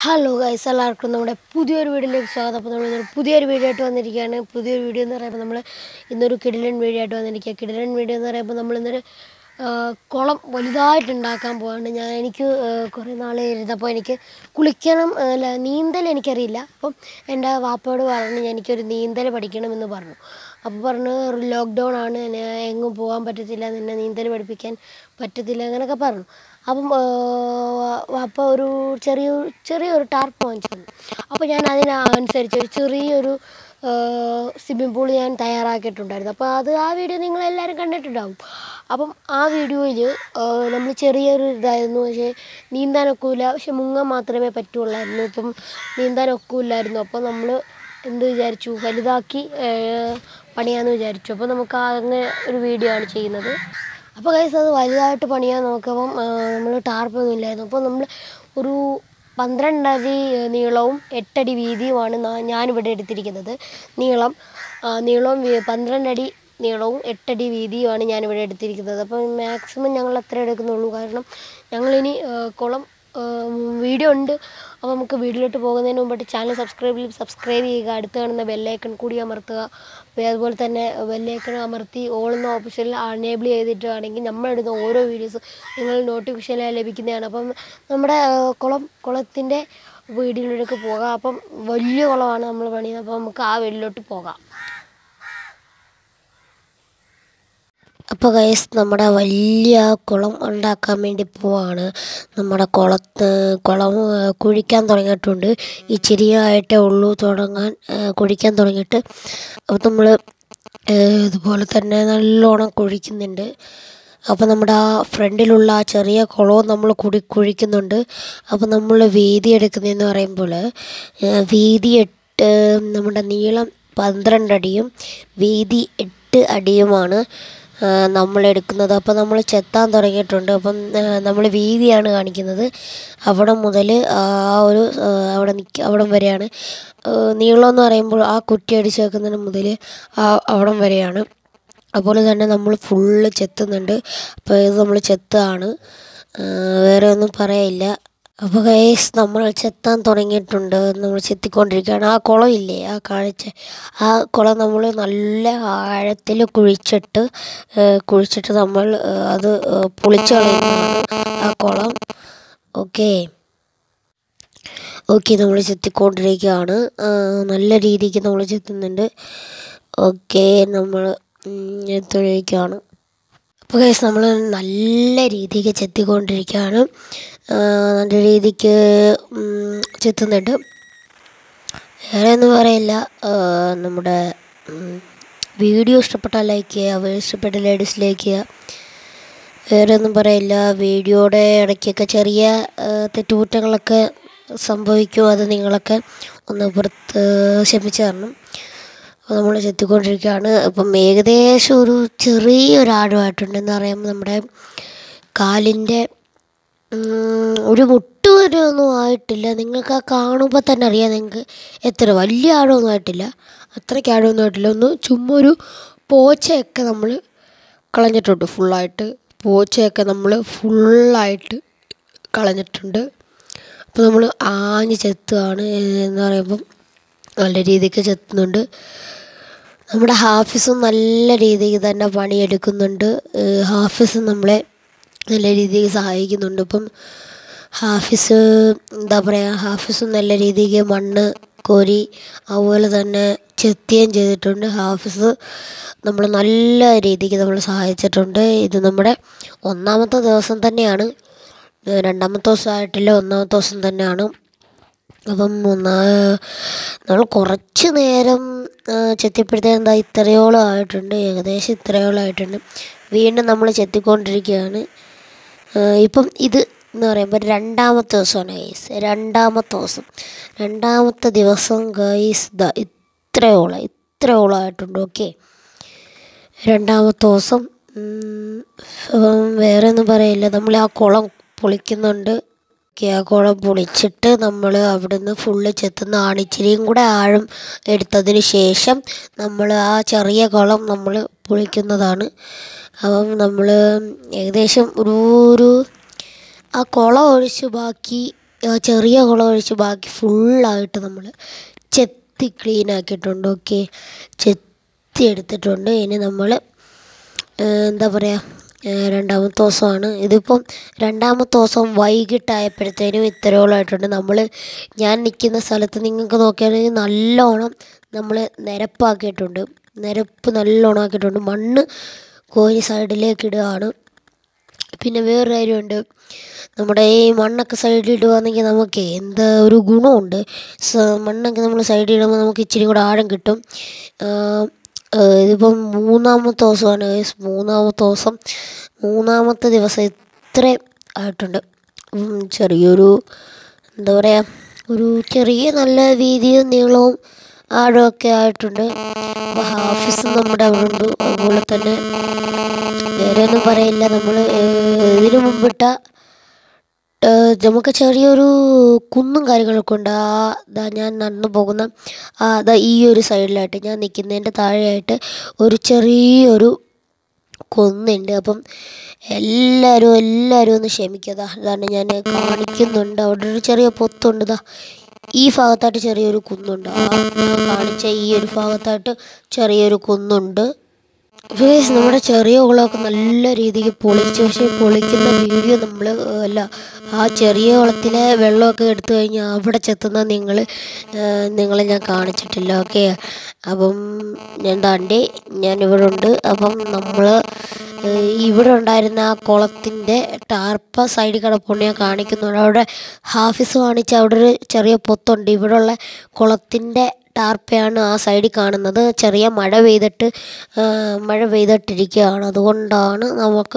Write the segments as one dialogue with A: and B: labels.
A: Hello guys എല്ലാവർക്കും നമ്മുടെ പുതിയൊരു വീഡിയോയിലേക്ക് സ്വാഗതം അപ്പോൾ നമ്മൾ ഇന്നൊരു പുതിയൊരു വീഡിയോ ആയിട്ട് വന്നിരിക്കുകയാണ് പുതിയൊരു വീഡിയോ എന്ന് പറയുമ്പോൾ നമ്മൾ ഇന്നൊരു കിടിലൻ വീഡിയോ ആയിട്ട് വന്നിരിക്കുക കിടിലൻ വീഡിയോ എന്ന് പറയുമ്പോൾ നമ്മൾ ഇന്നൊരു ആ, കുളം വലുതായിട്ട് ഉണ്ടാക്കാൻ പോവാണ് ഞാൻ എനിക്ക് ആ, കുറേ നാൾ ഇരുന്നപ്പോൾ എനിക്ക് കുളിക്കണം ആ, അല്ല നീന്തൽ എനിക്കറിയില്ല അപ്പം എൻ്റെ വാപ്പയോട് പറഞ്ഞു ഞാൻ എനിക്കൊരു നീന്തൽ പഠിക്കണമെന്ന് പറഞ്ഞു അപ്പോൾ പറഞ്ഞു ലോക്ക്ഡൗൺ ആണ് എന്നെ എങ്ങും പോകാൻ പറ്റത്തില്ല നിന്നെ നീന്തൽ പഠിപ്പിക്കാൻ പറ്റത്തില്ല അങ്ങനെയൊക്കെ പറഞ്ഞു അപ്പം ആ, വാപ്പ ഒരു ചെറിയൊരു ചെറിയൊരു ടാർപ്പ് വാങ്ങിച്ചു തന്നു അപ്പോൾ ഞാൻ അതിനനുസരിച്ച് ഒരു ചെറിയൊരു സ്വിമ്മിംഗ് പൂൾ ഞാൻ തയ്യാറാക്കിയിട്ടുണ്ടായിരുന്നു അപ്പോൾ അത് ആ വീഡിയോ നിങ്ങളെല്ലാവരും കണ്ടിട്ടുണ്ടാവും അപ്പം ആ വീഡിയോയിൽ നമ്മൾ ചെറിയൊരു ഇതായിരുന്നു പക്ഷേ നീന്താൻ ഒക്കില്ല പക്ഷെ മുങ്ങാൻ മാത്രമേ പറ്റുള്ളായിരുന്നു ഇപ്പം നീന്താൻ ഒക്കില്ലായിരുന്നു അപ്പോൾ നമ്മൾ എന്ത് വിചാരിച്ചു വലുതാക്കി ഏഹ്, പണിയാന്ന് വിചാരിച്ചു അപ്പോൾ നമുക്ക് ആ അങ്ങനെ ഒരു വീഡിയോ ആണ് ചെയ്യുന്നത് അപ്പോൾ കൈസ് അത് വലുതായിട്ട് പണിയാൻ നോക്കുമ്പം നമ്മൾ ടാർപ്പൊന്നും ഇല്ലായിരുന്നു അപ്പോൾ നമ്മൾ ഒരു പന്ത്രണ്ടടി നീളവും എട്ടടി വീതിയുമാണ് നാ- ഞാനിവിടെ എടുത്തിരിക്കുന്നത് നീളം ആ, നീളവും വീ- പന്ത്രണ്ടടി നീളവും എട്ടടി വീതിയുമാണ് ഞാനിവിടെ എടുത്തിരിക്കുന്നത് അപ്പം മാക്സിമം ഞങ്ങൾ അത്ര എടുക്കുന്നുള്ളൂ കാരണം ഞങ്ങളിനി ആ, കുളം വീഡിയോ ഉണ്ട് അപ്പോൾ നമുക്ക് വീഡിയോയിലോട്ട് പോകുന്നതിന് മുമ്പായിട്ട് ചാനൽ സബ്സ്ക്രൈബ് സബ്സ്ക്രൈബ് ചെയ്യുക അടുത്ത് കാണുന്ന ബെല്ലൈക്കൺ കൂടി അമർത്തുക അപ്പോൾ അതുപോലെ തന്നെ ബെല്ലൈക്കൺ അമർത്തി ഓൾ എന്ന ഓപ്ഷനിൽ അനേബിൾ ചെയ്തിട്ടാണെങ്കിൽ നമ്മളിടുന്ന ഓരോ വീഡിയോസും നിങ്ങൾ നോട്ടിഫിക്കേഷനായി ലഭിക്കുന്നതാണ് അപ്പം നമ്മുടെ ആ, കുളം കുളത്തിൻ്റെ വീഡിയോയിലേക്ക് പോകാം അപ്പം വലിയ കുളമാണ് നമ്മൾ പണിയുന്നത് അപ്പോൾ നമുക്ക് ആ വീട്ടിലോട്ട് പോകാം അപ്പോൾ ഗൈസ് നമ്മുടെ വലിയ കുളം ഉണ്ടാക്കാൻ വേണ്ടി പോവാണ് നമ്മുടെ കുളത്ത് കുളം ആ, കുഴിക്കാൻ തുടങ്ങിയിട്ടുണ്ട് ഈ ചെറിയായിട്ടേ ഉള്ളൂ തുടങ്ങാൻ ആ, കുഴിക്കാൻ തുടങ്ങിയിട്ട് അപ്പോൾ നമ്മൾ ഇതുപോലെ തന്നെ നല്ലോണം കുഴിക്കുന്നുണ്ട് അപ്പോൾ നമ്മുടെ ആ ഫ്രണ്ടിലുള്ള ആ ചെറിയ കുളവും നമ്മൾ കുടി കുഴിക്കുന്നുണ്ട് അപ്പോൾ നമ്മൾ വീതി എടുക്കുന്നതെന്ന് പറയുമ്പോൾ ആ, വീതി എട്ട് നമ്മുടെ നീളം പന്ത്രണ്ട് അടിയും വീതി എട്ട് അടിയുമാണ് ആ, നമ്മൾ എടുക്കുന്നത് അപ്പോൾ നമ്മൾ ചെത്താൻ തുടങ്ങിയിട്ടുണ്ട് അപ്പം നമ്മൾ വീതിയാണ് കാണിക്കുന്നത് അവിടെ മുതൽ ആ ഒരു ആ, അവിടെ നിൽക്ക അവിടം വരെയാണ് ആ, നീളം എന്ന് പറയുമ്പോൾ ആ കുറ്റി അടിച്ച് വെക്കുന്നതിന് മുതൽ ആ അവിടം വരെയാണ് അതുപോലെ തന്നെ നമ്മൾ ഫുള്ള് ചെത്തുന്നുണ്ട് അപ്പോൾ ഇത് നമ്മൾ ചെത്താണ് ആ, വേറെ ഒന്നും പറയാനില്ല അപ്പോൾ ഗൈസ് നമ്മൾ ചെത്താൻ തുടങ്ങിയിട്ടുണ്ട് നമ്മൾ ചെത്തിക്കൊണ്ടിരിക്കുകയാണ് ആ കുളം ഇല്ലേ ആ കാഴ്ച ആ കുളം നമ്മൾ നല്ല ആഴത്തിൽ കുഴിച്ചിട്ട് ആ, കുഴിച്ചിട്ട് നമ്മൾ ആ, അത് ആ, പൊളിച്ച് കളയുന്നതാണ് ആ കുളം ഓക്കേ ഓക്കെ നമ്മൾ ചെത്തിക്കൊണ്ടിരിക്കുകയാണ് ആ, നല്ല രീതിക്ക് നമ്മൾ ചെത്തുന്നുണ്ട് ഓക്കെ നമ്മൾ എത്തിയിരിക്കുകയാണ് അപ്പോൾ കേസ് നമ്മൾ നല്ല രീതിക്ക് ചെത്തിക്കൊണ്ടിരിക്കുകയാണ് ആ, നല്ല രീതിക്ക് ഉം, ചെത്തുന്നുണ്ട് വേറെ ഒന്നും പറയില്ല ആ, നമ്മുടെ ഉം, വീഡിയോ ഇഷ്ടപ്പെട്ടാൽ ലൈക്ക് ചെയ്യുക ഇഷ്ടപ്പെട്ടില്ല ഡിസ്ലൈക്ക് ചെയ്യുക വേറെ ഒന്നും പറയില്ല വീഡിയോയുടെ ഇടയ്ക്കൊക്കെ ചെറിയ ആ, തെറ്റുകുറ്റങ്ങളൊക്കെ സംഭവിക്കും അത് നിങ്ങളൊക്കെ ഒന്ന് പുറത്ത് ക്ഷമിച്ച് തരണം അപ്പോൾ നമ്മൾ ചെത്തിക്കൊണ്ടിരിക്കുകയാണ് അപ്പം ഏകദേശം ഒരു ചെറിയൊരു ആഴമായിട്ടുണ്ട് എന്ന് പറയുമ്പോൾ നമ്മുടെ കാലിൻ്റെ ഉം, ഒരു മുട്ട് വരെ ഒന്നും ആയിട്ടില്ല നിങ്ങൾക്ക് ആ കാണുമ്പോൾ തന്നെ അറിയാം നിങ്ങൾക്ക് എത്ര വലിയ ആഴമൊന്നും ആയിട്ടില്ല അത്രയ്ക്ക് ആഴമൊന്നും ആയിട്ടില്ല ഒന്ന് ചുമ്മാ ഒരു പോച്ചയൊക്കെ നമ്മൾ കളഞ്ഞിട്ടുണ്ട് ഫുള്ളായിട്ട് പോച്ചയൊക്കെ നമ്മൾ ഫുള്ളായിട്ട് കളഞ്ഞിട്ടുണ്ട് അപ്പോൾ നമ്മൾ ആഞ്ഞ് ചെത്തുകയാണ് എന്ന് പറയുമ്പം നല്ല രീതിക്ക് ചെത്തുന്നുണ്ട് നമ്മുടെ ഹാഫിസും നല്ല രീതിക്ക് തന്നെ പണിയെടുക്കുന്നുണ്ട് ഏഹ് ഹാഫിസ് നമ്മളെ നല്ല രീതിക്ക് സഹായിക്കുന്നുണ്ട് ഇപ്പം ഹാഫിസ് എന്താ പറയുക ഹാഫിസും നല്ല രീതിക്ക് മണ്ണ് കോരി അതുപോലെ തന്നെ ചെത്തുകയും ചെയ്തിട്ടുണ്ട് ഹാഫിസ് നമ്മൾ നല്ല രീതിക്ക് നമ്മൾ സഹായിച്ചിട്ടുണ്ട് ഇത് നമ്മുടെ ഒന്നാമത്തെ ദിവസം തന്നെയാണ് ഏഹ് രണ്ടാമത്തെ ദിവസമായിട്ടില്ല ഒന്നാമത്തെ ദിവസം തന്നെയാണ് അപ്പം ഒന്ന് നമ്മൾ കുറച്ച് നേരം ആ, ചെത്തിയപ്പോഴത്തേക്കും എന്താ ഇത്രയോളം ആയിട്ടുണ്ട് ഏകദേശം ഇത്രയോളം ആയിട്ടുണ്ട് വീണ്ടും നമ്മൾ ചെത്തിക്കൊണ്ടിരിക്കുകയാണ് ആ, ഇപ്പം ഇത് എന്ന് പറയുമ്പോൾ രണ്ടാമത്തെ ദിവസമാണ് ഗൈസ് രണ്ടാമത്തെ ദിവസം രണ്ടാമത്തെ ദിവസം ഗൈസ് ദാ ഇത്രയോളം ഇത്രയോളം ആയിട്ടുണ്ട് ഓക്കെ രണ്ടാമത്തെ ദിവസം ഉം, അപ്പം വേറെ ഒന്നും പറയില്ല നമ്മൾ ആ കുളം പൊളിക്കുന്നുണ്ട് ഓക്കെ ആ കുളം പൊളിച്ചിട്ട് നമ്മൾ അവിടുന്ന് ഫുള്ള് ചെത്തുന്നതാണ് ഇച്ചിരിയും കൂടെ ആഴം എടുത്തതിന് ശേഷം നമ്മൾ ആ ചെറിയ കുളം നമ്മൾ പൊളിക്കുന്നതാണ് അപ്പം നമ്മൾ ഏകദേശം ഒരു ഒരു ആ കുളം ഒഴിച്ച് ബാക്കി ആ ചെറിയ കുളം ഒഴിച്ച് ബാക്കി ഫുള്ളായിട്ട് നമ്മൾ ചെത്തി ക്ലീൻ ആക്കിയിട്ടുണ്ട് ഓക്കെ ചെത്തി എടുത്തിട്ടുണ്ട് ഇനി നമ്മൾ എന്താ പറയുക രണ്ടാമത്തെ ദിവസമാണ് ഇതിപ്പം രണ്ടാമത്തെ ദിവസം വൈകിട്ടായപ്പോഴത്തേനും ഇത്രയോളമായിട്ടുണ്ട് നമ്മൾ ഞാൻ നിൽക്കുന്ന സ്ഥലത്ത് നിങ്ങൾക്ക് നോക്കുകയാണെങ്കിൽ നല്ലോണം നമ്മൾ നിരപ്പാക്കിയിട്ടുണ്ട് നിരപ്പ് നല്ലോണം ആക്കിയിട്ടുണ്ട് മണ്ണ് കോരി സൈഡിലേക്ക് ഇടുകയാണ് പിന്നെ വേറൊരു കാര്യമുണ്ട് നമ്മുടെ ഈ മണ്ണൊക്കെ സൈഡിൽ ഇടുകയാണെങ്കിൽ നമുക്ക് എന്താ ഒരു ഗുണമുണ്ട് സ മണ്ണൊക്കെ നമ്മൾ സൈഡിൽ ഇടുമ്പോൾ നമുക്ക് ഇച്ചിരി കൂടെ ആഴം കിട്ടും ഇതിപ്പം മൂന്നാമത്തെ ദിവസമാണ് guys. മൂന്നാമത്തെ ദിവസം മൂന്നാമത്തെ ദിവസം ഇത്രയും ആയിട്ടുണ്ട് ഉം, ചെറിയൊരു എന്താ പറയുക ഒരു ചെറിയ നല്ല വീതിയും നീളവും ആഴമൊക്കെ ആയിട്ടുണ്ട് അപ്പോൾ ഹാഫിസ് നമ്മുടെ അവിടെ ഉണ്ട് അതുപോലെ തന്നെ വേറെ ഒന്നും പറയില്ല നമ്മൾ ഇതിനു മുമ്പിട്ട ഏഹ് നമുക്ക് ചെറിയൊരു കുന്നും കാര്യങ്ങളൊക്കെ ഉണ്ട് ആ ദാ ഞാൻ നടന്നു പോകുന്ന ആ ദാ ഈ ഒരു സൈഡിലായിട്ട് ഞാൻ നിൽക്കുന്നതിൻ്റെ താഴെയായിട്ട് ഒരു ചെറിയൊരു കുന്നുണ്ട് അപ്പം എല്ലാവരും എല്ലാവരും ഒന്ന് ക്ഷമിക്കുക അതാണ് ഞാൻ കാണിക്കുന്നുണ്ട് അവിടെ ഒരു ചെറിയ പൊത്തുണ്ട് ദാ ഈ ഭാഗത്തായിട്ട് ചെറിയൊരു കുന്നുണ്ട് ആ ഞാൻ കാണിച്ച ഈ ഒരു ഭാഗത്തായിട്ട് ചെറിയൊരു കുന്നുണ്ട് Guys, നമ്മുടെ ചെറിയ കുളമൊക്കെ നല്ല രീതിക്ക് പൊളിച്ചു പക്ഷേ പൊളിക്കുന്ന വീഡിയോ നമ്മൾ അല്ല ആ ചെറിയ കുളത്തിലെ വെള്ളമൊക്കെ എടുത്തു കഴിഞ്ഞാൽ അവിടെ ചെത്തുന്ന നിങ്ങൾ നിങ്ങളെ ഞാൻ കാണിച്ചിട്ടില്ല ഓക്കെ അപ്പം ഞാൻ താണ്ടി ഞാൻ ഇവിടെ ഉണ്ട് അപ്പം നമ്മൾ ഇവിടെ ഉണ്ടായിരുന്ന ആ കുളത്തിൻ്റെ ടാർപ്പ സൈഡിൽ കിടപ്പുണ്ട് ഞാൻ കാണിക്കുന്നുണ്ട് അവിടെ ഹാഫിസ് കാണിച്ച അവിടെ ഒരു ചെറിയ പൊത്തുണ്ട് ഇവിടെയുള്ള കുളത്തിൻ്റെ ടാർപ്പയാണ് ആ സൈഡിൽ കാണുന്നത് ചെറിയ മഴ പെയ്തിട്ട് ആ, മഴ പെയ്തിട്ടിരിക്കുകയാണ് അതുകൊണ്ടാണ് നമുക്ക്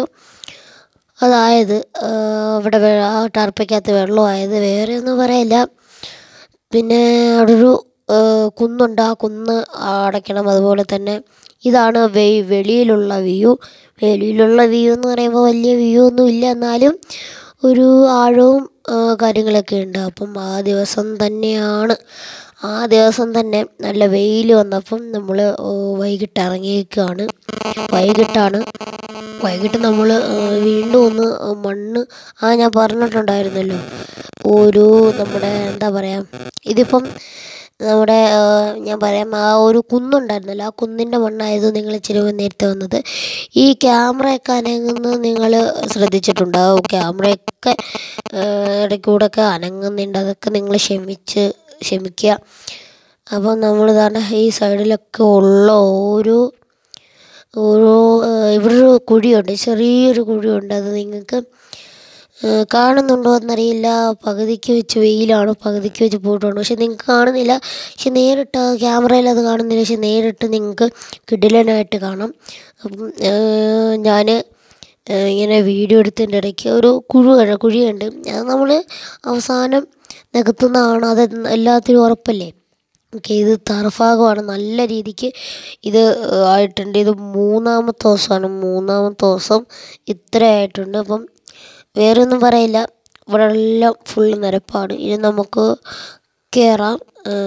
A: അതായത് ആ, ഇവിടെ വെ- ആ ടാർപ്പയ്ക്കകത്ത് വെള്ളമായത് വേറെ ഒന്നും പറയില്ല പിന്നെ അവിടെ ഒരു ആ, കുന്നുണ്ട് ആ കുന്ന് അടയ്ക്കണം അതുപോലെ തന്നെ ഇതാണ് വെ വെളിയിലുള്ള വ്യൂ വെളിയിലുള്ള വ്യൂ എന്ന് പറയുമ്പോൾ വലിയ വ്യൂ ഒന്നും ഇല്ല എന്നാലും ഒരു ആഴവും ആ, കാര്യങ്ങളൊക്കെ ഉണ്ട് അപ്പം ആ ദിവസം തന്നെയാണ് ആ ദിവസം തന്നെ നല്ല വെയിൽ വന്നപ്പം നമ്മൾ വൈകിട്ട് ഇറങ്ങിയേക്കാണ് വൈകിട്ടാണ് വൈകിട്ട് നമ്മൾ വീണ്ടും ഒന്ന് മണ്ണ് ആ ഞാൻ പറഞ്ഞിട്ടുണ്ടായിരുന്നല്ലോ ഒരു നമ്മുടെ എന്താ പറയുക ഇതിപ്പം നമ്മുടെ ആ, ഞാൻ പറയാം ആ ഒരു കുന്നുണ്ടായിരുന്നല്ലോ ആ കുന്നിൻ്റെ മണ്ണായത് നിങ്ങൾ ഇച്ചിരി മുമ്പ് നേരത്തെ വന്നത് ഈ ക്യാമറയൊക്കെ അനങ്ങുന്നത് നിങ്ങൾ ശ്രദ്ധിച്ചിട്ടുണ്ടാവും ക്യാമറയൊക്കെ ഇടയ്ക്കൂടെയൊക്കെ അനങ്ങുന്നുണ്ട് അതൊക്കെ നിങ്ങൾ ക്ഷമിച്ച് ക്ഷമിക്കുക അപ്പം നമ്മൾ തന്നെ ഈ സൈഡിലൊക്കെ ഉള്ള ഓരോ ഓരോ ആ, ഇവിടെ ഒരു കുഴിയുണ്ട് ചെറിയൊരു കുഴിയുണ്ട് അത് നിങ്ങൾക്ക് ആ, കാണുന്നുണ്ടോ എന്നറിയില്ല പകുതിക്ക് വെച്ച് വെയിലാണ് പകുതിക്ക് വെച്ച് പോയിട്ടുണ്ട് പക്ഷെ നിങ്ങൾക്ക് കാണുന്നില്ല പക്ഷെ നേരിട്ട് ക്യാമറയിൽ അത് കാണുന്നില്ല പക്ഷെ നേരിട്ട് നിങ്ങൾക്ക് കിടിലനായിട്ട് കാണാം അപ്പം ഞാൻ ഇങ്ങനെ വീഡിയോ എടുത്തതിൻ്റെ ഇടയ്ക്ക് ഒരു കുഴി കണ്ട- കുഴിയുണ്ട് അത് നമ്മൾ അവസാനം നികത്തുന്നതാണ് അത് എല്ലാത്തിനും ഉറപ്പല്ലേ ഓക്കെ ഇത് തറഭാഗമാണ് നല്ല രീതിക്ക് ഇത് ആയിട്ടുണ്ട് ഇത് മൂന്നാമത്തെ ദിവസമാണ് മൂന്നാമത്തെ ദിവസം ഇത്ര ആയിട്ടുണ്ട് അപ്പം വേറെ ഒന്നും പറയില്ല ഇവിടെ എല്ലാം ഫുള്ള് നിരപ്പാണ് ഇനി നമുക്ക് കയറാം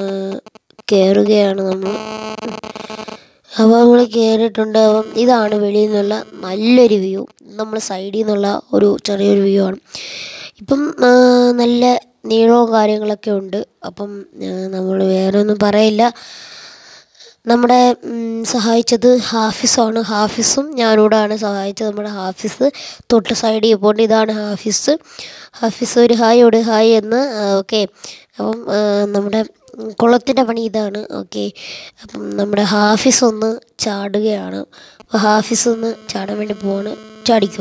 A: കയറുകയാണ് നമ്മൾ അപ്പോൾ നമ്മൾ കയറിയിട്ടുണ്ട് അപ്പം ഇതാണ് വെളിയിൽ നിന്നുള്ള നല്ലൊരു വ്യൂ നമ്മൾ സൈഡിൽ നിന്നുള്ള ഒരു ചെറിയൊരു വ്യൂ ആണ് ഇപ്പം ആ, നല്ല നീളവും കാര്യങ്ങളൊക്കെ ഉണ്ട് അപ്പം നമ്മൾ വേറെ ഒന്നും പറയില്ല നമ്മുടെ ഉം, സഹായിച്ചത് ഹാഫിസാണ് ഹാഫിസും ഞാനൂടാണ് സഹായിച്ചത് നമ്മുടെ ഹാഫിസ് തൊട്ട് സൈഡിൽ പോയിട്ട് ഇതാണ് ഹാഫിസ് ഹാഫിസ് ഒരു ഹായ് ഒരു ഹായ് എന്ന് ഓക്കെ അപ്പം ആ, നമ്മുടെ കുളത്തിൻ്റെ പണി ഇതാണ് ഓക്കെ അപ്പം നമ്മുടെ ഹാഫിസ് ഒന്ന് ചാടുകയാണ് അപ്പോൾ ഹാഫിസ് ഒന്ന് ചാടാൻ വേണ്ടി പോവാണ് ചാടിക്കോ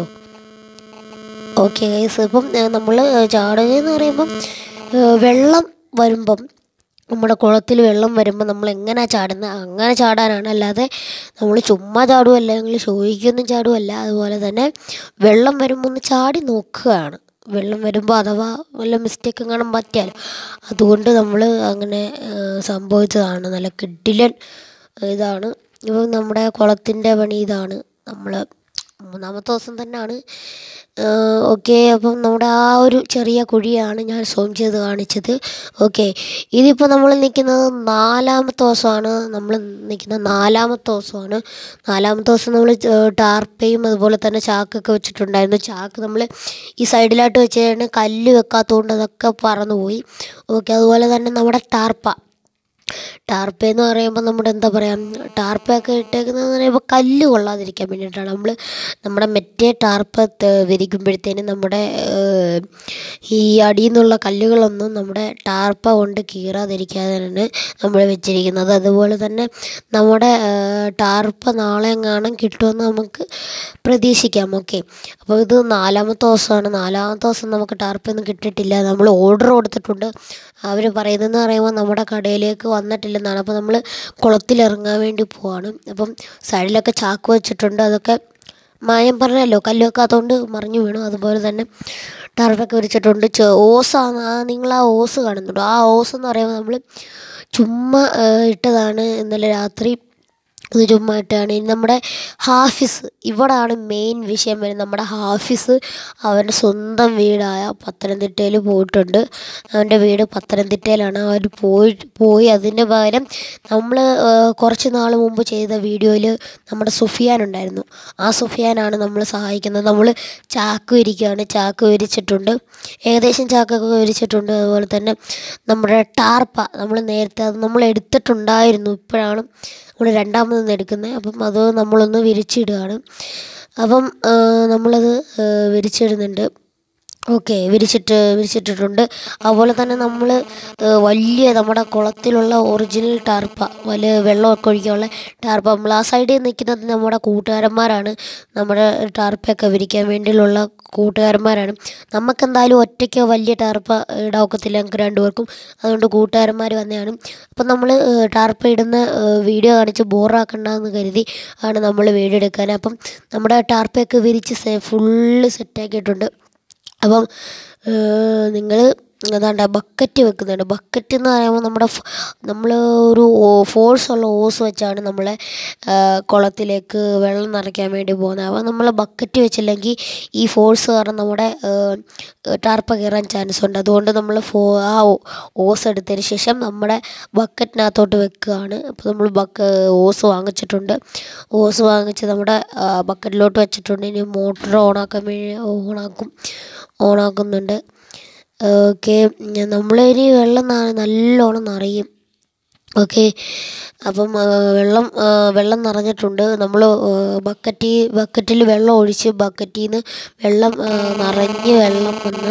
A: ഓക്കെ ഗൈസ് ഇപ്പം നമ്മൾ ചാടുക എന്ന് പറയുമ്പം ഏ, വെള്ളം വരുമ്പം നമ്മുടെ കുളത്തിൽ വെള്ളം വരുമ്പോൾ നമ്മൾ എങ്ങനെയാണ് ചാടുന്നത് അങ്ങനെ ചാടാനാണ് അല്ലാതെ നമ്മൾ ചുമ്മാ ചാടുമല്ല ഞങ്ങൾ ചോദിക്കൊന്നും ചാടുമല്ല അതുപോലെ തന്നെ വെള്ളം വരുമ്പോൾ ഒന്ന് ചാടി നോക്കുകയാണ് വെള്ളം വരുമ്പോൾ അഥവാ വല്ല മിസ്റ്റേക്ക് കാണാൻ പറ്റിയാലോ അതുകൊണ്ട് നമ്മൾ അങ്ങനെ ഏ, സംഭവിച്ചതാണ് നല്ല കിഡിലൻ ഇതാണ് ഇപ്പം നമ്മുടെ കുളത്തിൻ്റെ പണി ഇതാണ് നമ്മൾ മൂന്നാമത്തെ ദിവസം തന്നെയാണ് ഓക്കെ അപ്പം നമ്മുടെ ആ ഒരു ചെറിയ കുഴിയാണ് ഞാൻ സോം ചെയ്ത് കാണിച്ചത് ഓക്കെ ഇതിപ്പോൾ നമ്മൾ നിൽക്കുന്നത് നാലാമത്തെ ദിവസമാണ് നമ്മൾ നിൽക്കുന്നത് നാലാമത്തെ ദിവസമാണ് നാലാമത്തെ ദിവസം നമ്മൾ ടാർപ്പയും അതുപോലെ തന്നെ ചാക്കൊക്കെ വെച്ചിട്ടുണ്ടായിരുന്നു ചാക്ക് നമ്മൾ ഈ സൈഡിലായിട്ട് വെച്ചാണ് കല്ല് വെക്കാത്തതുകൊണ്ട് അതൊക്കെ പറന്നുപോയി ഓക്കെ അതുപോലെ തന്നെ നമ്മുടെ ടാർപ്പ ടാർപ്പ എന്ന് പറയുമ്പോൾ നമ്മുടെ എന്താ പറയുക ടാർപ്പയൊക്കെ ഇട്ടേക്കുന്നതെന്ന് പറയുമ്പോൾ കല്ല് കൊള്ളാതിരിക്കാൻ വേണ്ടിയിട്ടാണ് നമ്മൾ നമ്മുടെ മറ്റേ ടാർപ്പ ത- വിരിക്കുമ്പോഴത്തേനും നമ്മുടെ ഏഹ്, ഈ അടിയിൽ നിന്നുള്ള കല്ലുകളൊന്നും നമ്മുടെ ടാർപ്പ കൊണ്ട് കീറാതിരിക്കാനാണ് നമ്മൾ വെച്ചിരിക്കുന്നത് അതുപോലെ തന്നെ നമ്മുടെ ഏഹ്, ടാർപ്പ നാളെ എങ്ങാനും കിട്ടുമെന്ന് നമുക്ക് പ്രതീക്ഷിക്കാം ഓക്കെ അപ്പോൾ ഇത് നാലാമത്തെ ദിവസമാണ് നാലാമത്തെ ദിവസം നമുക്ക് ടാർപ്പൊന്നും കിട്ടിയിട്ടില്ല നമ്മൾ ഓർഡർ കൊടുത്തിട്ടുണ്ട് അവർ പറയുന്നതെന്ന് പറയുമ്പോൾ നമ്മുടെ കടയിലേക്ക് വന്നിട്ടില്ലെന്നാണ് അപ്പോൾ നമ്മൾ കുളത്തിലിറങ്ങാൻ വേണ്ടി പോവാണ് അപ്പം സൈഡിലൊക്കെ ചാക്ക് വെച്ചിട്ടുണ്ട് അതൊക്കെ മായം പറഞ്ഞല്ലോ കല്ല് വെക്കാത്തതുകൊണ്ട് മറിഞ്ഞു വീണു അതുപോലെ തന്നെ ടർഫൊക്കെ വിരിച്ചിട്ടുണ്ട് ചെ ഓസാണ് ആ നിങ്ങൾ ആ ഓസ് കാണുന്നുണ്ടോ ആ ഓസ് എന്ന് പറയുമ്പോൾ നമ്മൾ ചുമ്മാ ആ, ഇട്ടതാണ് ഇന്നലെ രാത്രി ഇത് ചുമ്മാ ഇട്ടാണ് ഇനി നമ്മുടെ ഹാഫിസ് ഇവിടാണ് മെയിൻ വിഷയം വരുന്നത് നമ്മുടെ ഹാഫിസ് അവൻ്റെ സ്വന്തം വീടായ പത്തനംതിട്ടയിൽ പോയിട്ടുണ്ട് അവൻ്റെ വീട് പത്തനംതിട്ടയിലാണ് അവർ പോയി പോയി അതിൻ്റെ പകരം നമ്മൾ കുറച്ച് നാൾ മുമ്പ് ചെയ്ത വീഡിയോയിൽ നമ്മുടെ സുഫിയാൻ ഉണ്ടായിരുന്നു ആ സുഫിയാനാണ് നമ്മൾ സഹായിക്കുന്നത് നമ്മൾ ചാക്ക് വിരിക്കുകയാണ് ചാക്ക് വിരിച്ചിട്ടുണ്ട് ഏകദേശം ചാക്കൊക്കെ വിരിച്ചിട്ടുണ്ട് അതുപോലെ തന്നെ നമ്മുടെ ടാർപ്പ നമ്മൾ നേരത്തെ അത് നമ്മൾ എടുത്തിട്ടുണ്ടായിരുന്നു ഇപ്പോഴാണ് നമ്മൾ രണ്ടാമതൊന്ന് എടുക്കുന്നത് അപ്പം അത് നമ്മളൊന്ന് വിരിച്ചിടുകയാണ് അപ്പം ആ, നമ്മളത് ആ, വിരിച്ചിടുന്നുണ്ട് ഓക്കെ വിരിച്ചിട്ട് വിരിച്ചിട്ടിട്ടുണ്ട് അതുപോലെ തന്നെ നമ്മൾ വലിയ നമ്മുടെ കുളത്തിലുള്ള ഒറിജിനൽ ടാർപ്പ വലിയ വെള്ളമൊക്കെ ഒഴിക്കാനുള്ള ടാർപ്പ നമ്മൾ ആ സൈഡിൽ നിൽക്കുന്നത് നമ്മുടെ കൂട്ടുകാരന്മാരാണ് നമ്മുടെ ടാർപ്പയൊക്കെ വിരിക്കാൻ വേണ്ടിയുള്ള കൂട്ടുകാരന്മാരാണ് നമുക്കെന്തായാലും ഒറ്റയ്ക്ക് വലിയ ടാർപ്പ ഇടാൻ ഒക്കത്തില്ല ഞങ്ങൾക്ക് രണ്ടുപേർക്കും അതുകൊണ്ട് കൂട്ടുകാരന്മാർ വന്നതാണ് അപ്പം നമ്മൾ ടാർപ്പ ഇടുന്ന ഏഹ്, വീഡിയോ കാണിച്ച് ബോറാക്കണ്ടെന്ന് കരുതി ആണ് നമ്മൾ വീഡിയോ എടുക്കാൻ അപ്പം നമ്മുടെ ടാർപ്പയൊക്കെ വിരിച്ച് സെ ഫുള്ള് സെറ്റാക്കിയിട്ടുണ്ട് അപ്പം നിങ്ങൾ അതാണ്ട് ബക്കറ്റ് വെക്കുന്നുണ്ട് ബക്കറ്റ് എന്ന് പറയുമ്പോൾ നമ്മുടെ നമ്മൾ ഒരു ഫോഴ്സ് ഉള്ള ഓസ് വെച്ചാണ് നമ്മളെ ആ, കുളത്തിലേക്ക് വെള്ളം നിറയ്ക്കാൻ വേണ്ടി പോകുന്നത് അപ്പോൾ നമ്മൾ ബക്കറ്റ് വെച്ചില്ലെങ്കിൽ ഈ ഫോഴ്സ് കാരണം നമ്മുടെ ടാർപ്പ കയറാൻ ചാൻസ് ഉണ്ട് അതുകൊണ്ട് നമ്മൾ ഫോ ആ ഓസ് എടുത്തതിന് ശേഷം നമ്മുടെ ബക്കറ്റിനകത്തോട്ട് വെക്കുകയാണ് അപ്പോൾ നമ്മൾ ബക്ക ഓസ് വാങ്ങിച്ചിട്ടുണ്ട് ഓസ് വാങ്ങിച്ച് നമ്മുടെ ആ, ബക്കറ്റിലോട്ട് വെച്ചിട്ടുണ്ട് ഇനി മോട്ടർ ഓണാക്കാൻ വേണ്ടി ഓണാക്കും ഓണാക്കുന്നുണ്ട് ഓക്കെ നമ്മളിനി വെള്ളം ന- നല്ലോണം നിറയും ഓക്കെ അപ്പം ആ, വെള്ളം ആ, വെള്ളം നിറഞ്ഞിട്ടുണ്ട് നമ്മൾ ബക്കറ്റി ബക്കറ്റിൽ വെള്ളം ഒഴിച്ച് ബക്കറ്റിൽ നിന്ന് വെള്ളം ആ, നിറഞ്ഞ് വെള്ളം വന്ന്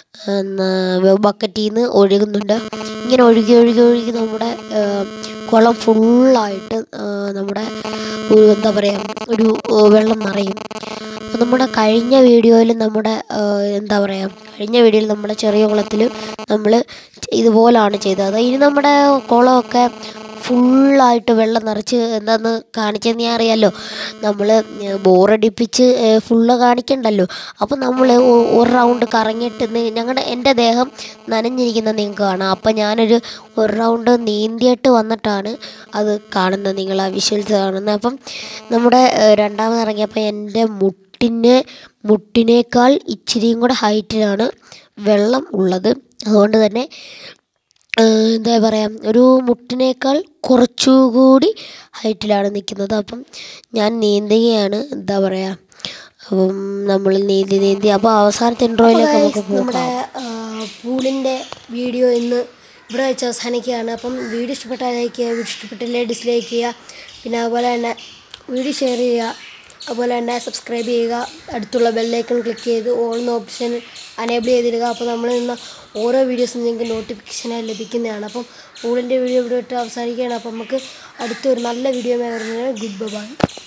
A: ബക്കറ്റിൽ നിന്ന് ഒഴുകുന്നുണ്ട് ഇങ്ങനെ ഒഴുകി ഒഴുകി ഒഴുകി നമ്മുടെ ആ, കുളം ഫുള്ളായിട്ട് ആ, നമ്മുടെ ഒരു എന്താ പറയുക ഒരു ആ, വെള്ളം നിറയും അപ്പോൾ നമ്മുടെ കഴിഞ്ഞ വീഡിയോയിൽ നമ്മുടെ ആ, എന്താ പറയുക കഴിഞ്ഞ വീഡിയോയിൽ നമ്മുടെ ചെറിയ കുളത്തിൽ നമ്മൾ ഇതുപോലാണ് ചെയ്തത് ഇനി നമ്മുടെ കുളമൊക്കെ ഫുള്ളായിട്ട് വെള്ളം നിറച്ച് എന്താന്ന് കാണിച്ചെന്ന് ഞാൻ അറിയാമല്ലോ നമ്മൾ ബോറടിപ്പിച്ച് ഫുള്ള് കാണിക്കണ്ടല്ലോ അപ്പം നമ്മൾ ഒരു റൗണ്ട് കറങ്ങിയിട്ട് ഞങ്ങളുടെ എൻ്റെ ദേഹം നനഞ്ഞിരിക്കുന്ന നിങ്ങൾക്ക് കാണാം അപ്പം ഞാനൊരു ഒരു റൗണ്ട് നീന്തിയിട്ട് വന്നിട്ടാണ് അത് കാണുന്നത് നിങ്ങൾ ആ വിഷ്വൽസ് കാണുന്നത് അപ്പം നമ്മുടെ ഏഹ്, രണ്ടാമത് ഇറങ്ങിയപ്പോൾ എൻ്റെ മുട്ടിന് മുട്ടിനേക്കാൾ ഇച്ചിരിയും കൂടെ ഹൈറ്റിലാണ് വെള്ളം ഉള്ളത് അതുകൊണ്ട് തന്നെ ഏഹ്, എന്താ പറയുക ഒരു മുട്ടിനേക്കാൾ കുറച്ചുകൂടി ഹൈറ്റിലാണ് നിൽക്കുന്നത് അപ്പം ഞാൻ നീന്തുകയാണ് എന്താ പറയുക അപ്പം നമ്മൾ നീന്തി നീന്തി അപ്പോൾ അവസാനത്തെ ഇൻട്രോയിലേക്ക് നമുക്ക്
B: നമ്മുടെ
A: പോകാം
B: പൂളിൻ്റെ വീഡിയോ ഇന്ന് ഇവിടെ വെച്ച് അവസാനിക്കുകയാണ് അപ്പം വീഡിയോ ഇഷ്ടപ്പെട്ടാൽ ലൈക്ക് ചെയ്യുക വീഡിയോ ഇഷ്ടപ്പെട്ടില്ലേ ഡിസ്ലൈക്ക് ചെയ്യുക പിന്നെ അതുപോലെ തന്നെ വീഡിയോ ഷെയർ ചെയ്യുക അതുപോലെ തന്നെ സബ്സ്ക്രൈബ് ചെയ്യുക അടുത്തുള്ള ബെല്ലൈക്കൺ ക്ലിക്ക് ചെയ്ത് ഓൾ എന്ന ഓപ്ഷൻ അനേബിൾ ചെയ്തിടുക അപ്പോൾ നമ്മൾ ഇന്ന് ഓരോ വീഡിയോസും നിങ്ങൾക്ക് നോട്ടിഫിക്കേഷനായി ലഭിക്കുന്നതാണ് അപ്പം പൂളിൻ്റെ വീഡിയോ ഇവിടെ ഇട്ട് അവസാനിക്കുകയാണ് അപ്പം നമുക്ക് അടുത്തൊരു നല്ല വീഡിയോ വരുന്നതിന് ഗുഡ് ബൈ